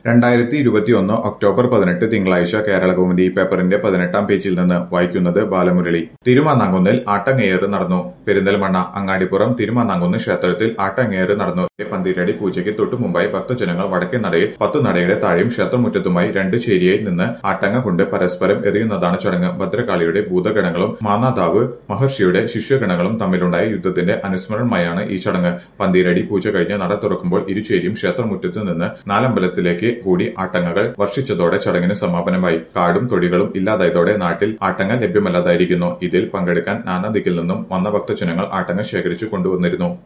രണ്ടായിരത്തി ഇരുപത്തിയൊന്ന് ഒക്ടോബർ പതിനെട്ട് തിങ്കളാഴ്ച കേരളകൗമുദി പേപ്പറിന്റെ പതിനെട്ടാം പേജിൽ നിന്ന് വായിക്കുന്നത് ബാലമുരളി തിരുമാന്നാങ്കുന്നിൽ ആട്ടങ്ങേറ് നടന്നു പെരിന്തൽമണ്ണ അങ്ങാടിപ്പുറം തിരുമാന്നാങ്കുന്ന് ക്ഷേത്രത്തിൽ ആട്ടങ്ങേറ് നടന്നു പന്തിരടി പൂജയ്ക്ക് തൊട്ടു മുമ്പായി ഭക്തജനങ്ങൾ വടക്കേ നടയിൽ പത്തു നടയുടെ താഴെയും ക്ഷേത്രമുറ്റത്തുമായി രണ്ട് ചേരിയായി നിന്ന് ആട്ടങ്ങ കൊണ്ട് പരസ്പരം എറിയുന്നതാണ് ചടങ്ങ് ഭദ്രകാളിയുടെ ഭൂതഗണങ്ങളും മാനാതാവ് മഹർഷിയുടെ ശിഷ്യഗണങ്ങളും തമ്മിലുണ്ടായ യുദ്ധത്തിന്റെ അനുസ്മരണമായാണ് ഈ ചടങ്ങ് പന്തിരടി പൂജ കഴിഞ്ഞ് നട തുറക്കുമ്പോൾ ഇരുചേരിയും ക്ഷേത്രമുറ്റത്ത് നിന്ന് നാലമ്പലത്തിലേക്ക് കൂടി ആട്ടങ്ങകൾ വർഷിച്ചതോടെ ചടങ്ങിന് സമാപനമായി കാടും തൊടികളും ഇല്ലാതായതോടെ നാട്ടിൽ ആട്ടങ്ങ ലഭ്യമല്ലാതായിരിക്കുന്നു ഇതിൽ പങ്കെടുക്കാൻ നാനാദിക്കിൽ നിന്നും വന്ന ഭക്തജനങ്ങൾ ആട്ടങ്ങ ശേഖരിച്ചു കൊണ്ടുവന്നിരുന്നു